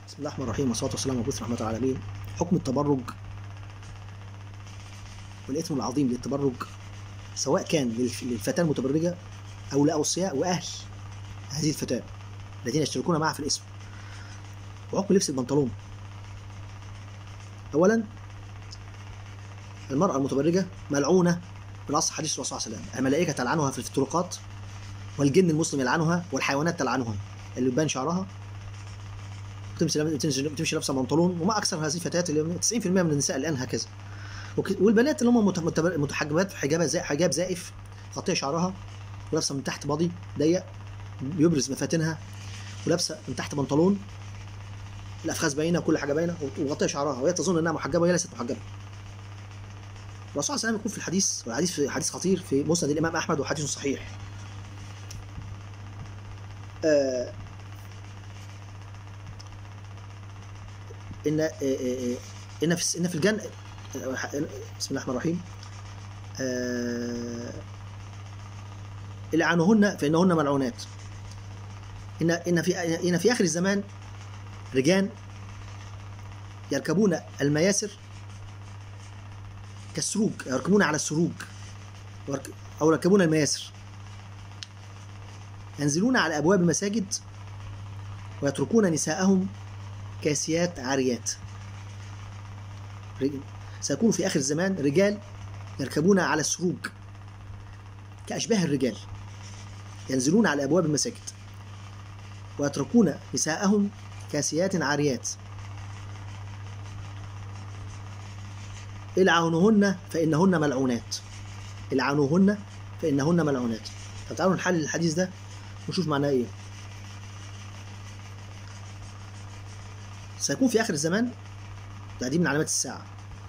بسم الله الرحمن الرحيم والصلاه والسلام على رحمه العالمين حكم التبرج والاثم العظيم للتبرج سواء كان للف- للفتاه المتبرجه او لاوصياء واهل هذه الفتاه الذين يشتركون معها في الاسم وحكم لبس البنطلون اولا المراه المتبرجه ملعونه بنص حديث الرسول صلى الله عليه وسلم الملائكه تلعنها في الطرقات والجن المسلم يلعنها والحيوانات تلعنها اللي بان شعرها بتمشي تمشي بتمشي لابسه بنطلون وما اكثر هذه الفتيات اللي 90% من النساء الان هكذا وك- والبنات اللي هم مت- متبر- متحجبات في حجاب زي حجاب زائف غطيه شعرها ولابسه من تحت باضي ضيق بيبرز مفاتنها ولابسه من تحت بنطلون الافخاذ باينه وكل حاجه باينه وغطيه شعرها وهي تظن انها محجبه وهي ليست محجبه الرسول صلى الله عليه وسلم يقول في الحديث والحديث في حديث خطير في مسند الامام احمد وحديث صحيح آه ان آه، آه، آه، ان في ان في الجنه آه، بسم الله الرحمن الرحيم آه، لعنهن فانهن ملعونات ان ان في ان في اخر الزمان رجال يركبون المياسر كالسروج يركبون على السروج ورك- او يركبون المياسر ينزلون على ابواب المساجد ويتركون نساءهم كاسيات عاريات رج- سيكون في آخر الزمان رجال يركبون على السروج كأشباه الرجال ينزلون على أبواب المساجد ويتركون نساءهم كاسيات عاريات العنوهن فإنهن ملعونات العنوهن فإنهن ملعونات طب تعالوا نحلل الحديث ده ونشوف معناه إيه سيكون في آخر الزمان ده دي من علامات الساعة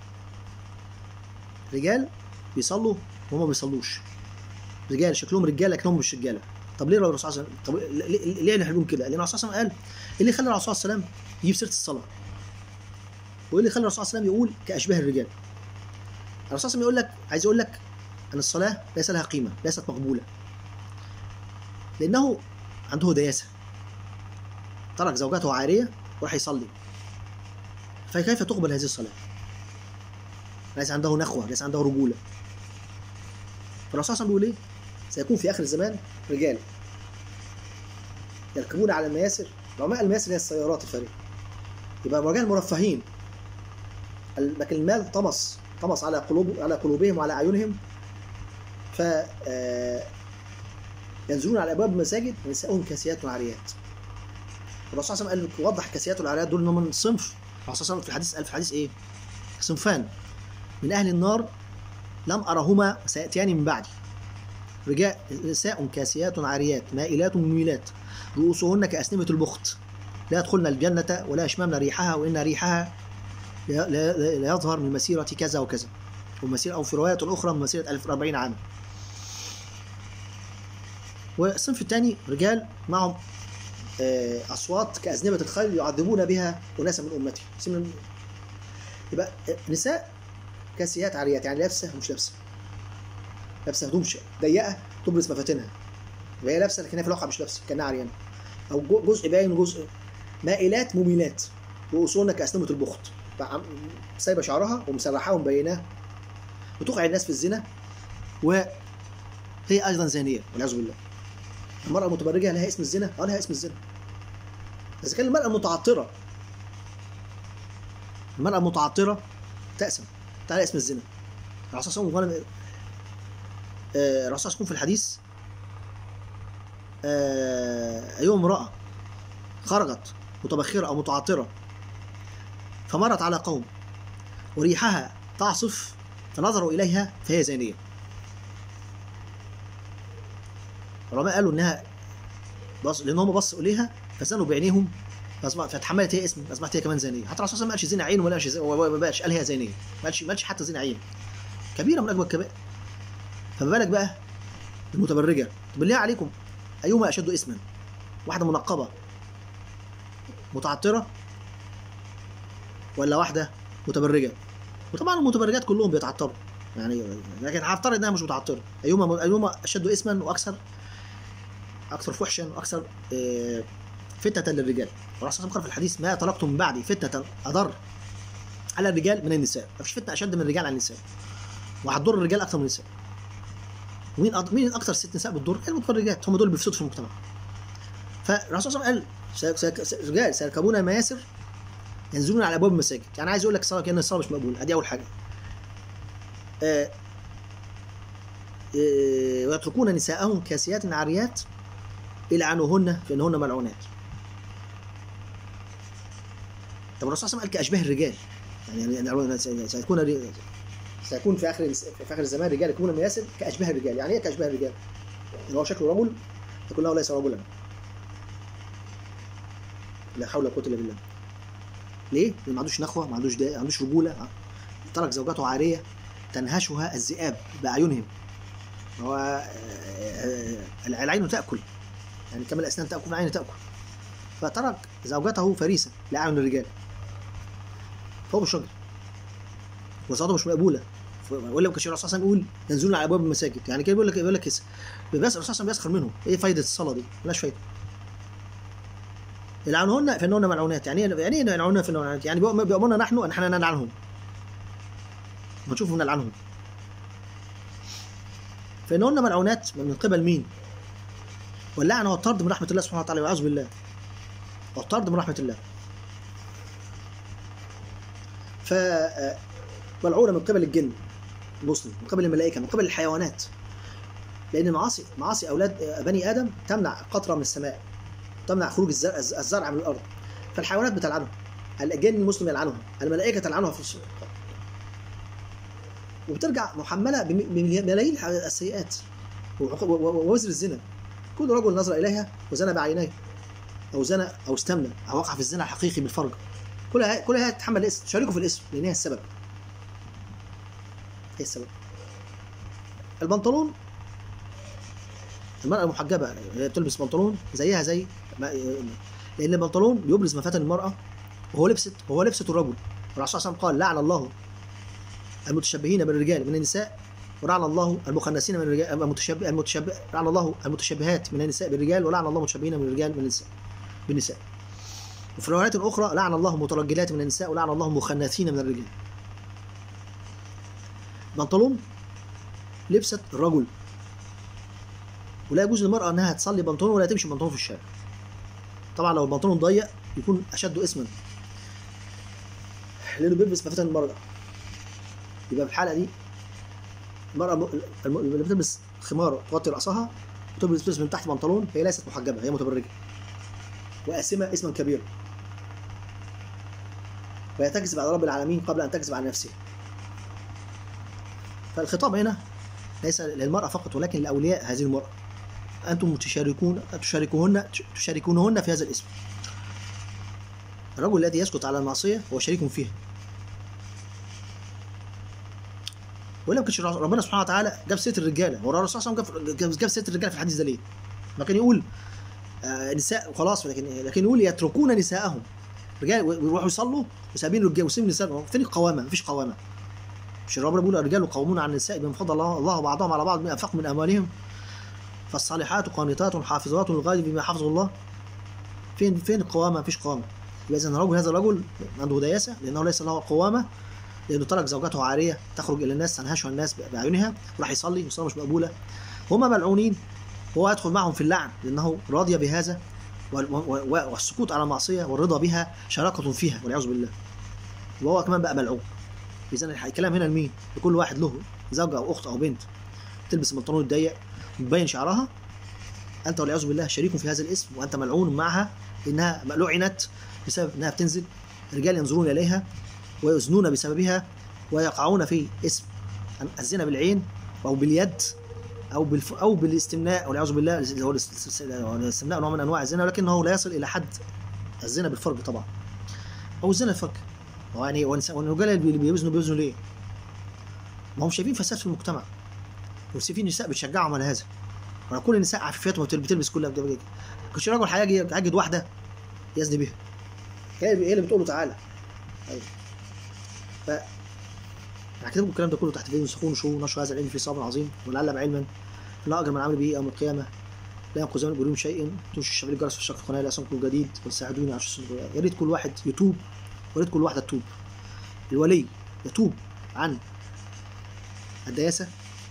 رجال بيصلوا وهم ما بيصلوش رجال شكلهم رجاله لكنهم مش رجاله طب ليه الرسول صلى الله عليه وسلم طب ليه ليه احنا بنقول كده؟ لان الرسول صلى الله عليه وسلم قال إيه اللي خلى الرسول صلى الله عليه وسلم يجيب سيره الصلاه وايه اللي خلى الرسول صلى الله عليه وسلم يقول كاشباه الرجال الرسول صلى الله عليه وسلم يقول لك عايز يقول لك ان الصلاه ليس لها قيمه ليست مقبوله لانه عنده دياسه ترك زوجته عاريه وراح يصلي فكيف تقبل هذه الصلاه؟ ليس عنده نخوه ليس عنده رجوله فالرسول صلى الله عليه وسلم بيقول ايه؟ سيكون في اخر الزمان رجال يركبون على المياسر علماء المياسر هي السيارات الفارغه يبقى رجال مرفهين ال- لكن المال طمس طمس على قلوب على قلوبهم وعلى اعينهم ف آه، ينزلون على ابواب المساجد ونساؤهم كاسيات عاريات الرسول صلى الله عليه وسلم قال وضح الكاسيات والعاريات دول انهم من صنف الرسول صلى الله عليه وسلم في الحديث قال في الحديث ايه؟ صنفان من اهل النار لم ارهما سياتيان من بعدي رجال نساء كاسيات عاريات مائلات مميلات رؤوسهن كأسنمة البخت لا يدخلن الجنة ولا يشممن ريحها وإن ريحها لا, لا, لا يظهر من مسيرة كذا وكذا ومسيرة أو في رواية أخرى من مسيرة 1040 عاما والصنف الثاني رجال معهم آه، أصوات كأذنبة الخيل يعذبون بها أناسا من أمتي سمن- يبقى آه، نساء كاسيات عاريات يعني لابسة ومش لابسة لابسة هدوم ش- ضيقة تبرز مفاتنها وهي لابسة لكن هي في الواقع مش لابسة كأنها عريانة أو جو- جزء باين وجزء مائلات مميلات رؤوسهن كأسنمة البخت فعم- سايبة شعرها ومسرحاه ومبيناه وتوقع الناس في الزنا وهي أيضا زانية والعياذ بالله المرأة المتبرجة لها اسم الزنا؟ اه لها اسم الزنا إذا كان المرأة المتعطرة المرأة المتعطرة تأسم تعالى اسم الزنا الرسول صلى الله عليه وسلم قال آه، الرسول يكون في الحديث آه، أيها امرأة خرجت متبخرة أو متعطرة فمرت على قوم وريحها تعصف فنظروا إليها فهي زانية العلماء قالوا إنها بص لأن هم بصوا إليها فزنوا بعينيهم فأصبح- فتحملت هي اسم أصبحت هي كمان زانية حتى الرسول صلى الله عليه وسلم ما قالش زنا عين ولا قالش زنا- ما قالش قال هي زانية ما قالش ما قالش حتى زنا عين كبيرة من أكبر الكبائر فما بالك بقى المتبرجة طب بالله عليكم أيهما أشد اسما واحدة منقبة متعطرة ولا واحدة متبرجة وطبعا المتبرجات كلهم بيتعطروا يعني لكن هفترض انها مش متعطرة أيهما أيهما أشد اسما وأكثر أكثر فحشا وأكثر آه، فتنه للرجال والرسول صلى الله عليه وسلم قال في الحديث ما تركتم من بعدي فتنه اضر على الرجال من النساء مفيش فتنه اشد من الرجال على النساء وهتضر الرجال اكثر من النساء ومين أض... مين اكثر ست نساء بتضر المتفرجات هم دول اللي بيفسدوا في المجتمع فالرسول صلى الله عليه وسلم قال سيك- سيك- رجال سيركبون المياسر ينزلون على ابواب المساجد يعني عايز يقول لك الصلاه كان الصلاه مش مقبوله ادي اول حاجه آه، آه، ويتركون نساءهم كاسيات عاريات يلعنوهن فانهن ملعونات طب الرسول صلى الله عليه وسلم قال كاشباه الرجال يعني يعني سيكون ري- سيكون في اخر في اخر الزمان رجال يكونون مياسر كاشباه الرجال يعني ايه كاشباه الرجال؟ ان هو شكله رجل يكون له ليس رجلا لا حول ولا قوه الا بالله ليه؟ لأن ما عندوش نخوه ما عندوش دا... ما عندوش رجوله ترك زوجته عاريه تنهشها الذئاب باعينهم هو آه، آه، العين تاكل يعني كما الاسنان تاكل العين تاكل فترك زوجته فريسه لاعين الرجال فهو مش راجل وصلاته مش مقبوله ف- ولا كان الرسول صلى الله عليه وسلم يقول ينزلون على ابواب المساجد يعني كده بيقول لك بيقول لك كده بس الرسول صلى الله عليه وسلم بيسخر منهم ايه فايده الصلاه دي؟ ملهاش فايده يلعنهن فانهن ملعونات يعني ايه يعني ايه يلعنهن فانهن ملعونات يعني بيأمر- بيامرنا نحن ان احنا نلعنهم ونشوفهم نلعنهم فانهن ملعونات من قبل مين؟ واللعن هو الطرد من رحمه الله سبحانه وتعالى والعياذ بالله هو الطرد من رحمه الله ف ملعونه من قبل الجن المسلم من قبل الملائكه من قبل الحيوانات لان المعاصي معاصي اولاد بني ادم تمنع قطره من السماء تمنع خروج الزرع, الزرع من الارض فالحيوانات بتلعنهم الجن المسلم يلعنهم الملائكه تلعنها في السوق وبترجع محمله بم- بملايين السيئات وعق- و- و- ووزر الزنا كل رجل نظر اليها وزنى بعينيه او زنى او استمنى او وقع في الزنا الحقيقي بالفرج كل هاي كل هاي تتحمل الاسم تشاركه في الاسم لان هي السبب هي السبب البنطلون المرأة المحجبة اللي بتلبس بنطلون زيها زي ما لأن البنطلون بيبرز مفاتن المرأة وهو لبست وهو لبسة الرجل الرسول صلى الله عليه وسلم قال لعن الله المتشبهين بالرجال من النساء ولعن الله المخنثين من الرجال المتشبه المتشبه لعن الله المتشبهات من النساء بالرجال ولعن الله المتشبهين من الرجال من النساء بالنساء وفي روايات أخرى لعن الله المترجلات من النساء ولعن الله المخنثين من الرجال بنطلون لبست الرجل ولا يجوز للمرأة أنها تصلي بنطلون ولا تمشي بنطلون في الشارع طبعا لو البنطلون ضيق يكون أشد إثما لأنه بيلبس مفاتن المرأة يبقى في الحالة دي المرأة الم- الم- اللي بتلبس خمار تغطي رأسها وتلبس تلبس من تحت بنطلون هي ليست محجبة هي متبرجة وآثمة إثما كبيرا وهي تكذب على رب العالمين قبل أن تكذب على نفسها فالخطاب هنا ليس للمرأة فقط ولكن لأولياء هذه المرأة أنتم تشاركون تشاركوهن تشاركونهن في هذا الاسم الرجل الذي يسكت على المعصية هو شريك فيها ولا كانش ربنا سبحانه وتعالى جاب سيره الرجاله هو الرسول صلى الله عليه وسلم جاب جاب سيره الرجاله في الحديث ده ليه؟ ما كان يقول آه نساء وخلاص لكن لكن يقول يتركون نساءهم رجال ويروحوا يصلوا وسابين الرجال وسيبين النساء فين القوامه؟ مفيش قوامه مش ربنا بيقول الرجال قوامون على النساء بما فضل الله, الله بعضهم على بعض بما انفقوا من اموالهم فالصالحات قانتات حافظات للغيب بما حفظ الله فين فين القوامه؟ مفيش قوامه يبقى اذا الرجل هذا الرجل عنده دياسه لانه ليس له قوامه لانه ترك زوجته عاريه تخرج الى الناس تنهشها الناس باعينها وراح يصلي والصلاه مش مقبوله هما ملعونين وهو يدخل معهم في اللعن لانه راضي بهذا وال- و- و- والسكوت على المعصيه والرضا بها شراكه فيها والعياذ بالله وهو كمان بقى ملعون اذا الح- الكلام هنا لمين؟ لكل واحد له زوجه او اخت او بنت تلبس البنطلون الضيق وتبين شعرها انت والعياذ بالله شريك في هذا الاسم وانت ملعون معها انها لعنت بسبب انها بتنزل رجال ينظرون اليها ويزنون بسببها ويقعون في اسم الزنا بالعين او باليد او بالف او بالاستمناء والعياذ بالله اللي هو الاست- الاستمناء نوع من انواع الزنا ولكنه لا يصل الى حد الزنا بالفرج طبعا او الزنا الفرج هو يعني والنساء- والرجال اللي بيوزنوا بيوزنوا ليه؟ ما هم شايفين فساد في المجتمع وفي نساء بتشجعهم على هذا ولا كل النساء عفيفات وبتلبس كل ده كنتش راجل هيجي يجد واحده يزني بيها هي هي اللي بتقول له تعالى ايوه ف هكتب لكم الكلام ده كله تحت فيديو سخون شو نشر هذا العلم في صبر عظيم ولعل بعلما لا اجر من عمل به يوم القيامه لا ينقذ زمن بدون شيء تنشر شغل الجرس في الشق القناه لأسمكم جديد وساعدوني على شو يا ريت كل واحد يتوب ويا ريت كل واحده تتوب الولي يتوب عن الدياسه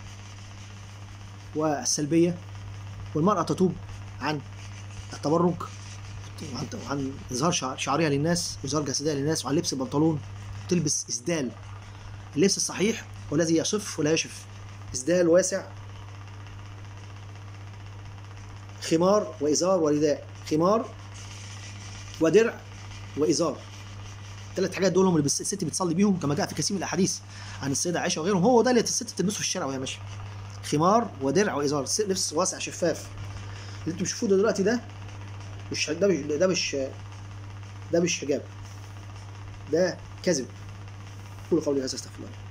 والسلبيه والمراه تتوب عن التبرج وعن, وعن اظهار شعر شعرها للناس واظهار جسدها للناس وعن لبس البنطلون تلبس اسدال اللبس الصحيح والذي يصف ولا يشف اسدال واسع خمار وازار ورداء خمار ودرع وازار ثلاث حاجات دول هم اللي بس- الست بتصلي بيهم كما جاء في كثير من الاحاديث عن السيده عائشه وغيرهم هو ده اللي الست تلبسه في الشارع وهي ماشيه خمار ودرع وازار س- لبس واسع شفاف اللي انتم بتشوفوه ده دلوقتي ده مش ده مش ده مش ده مش حجاب ده كذب قولوا قولي هذا استغفر الله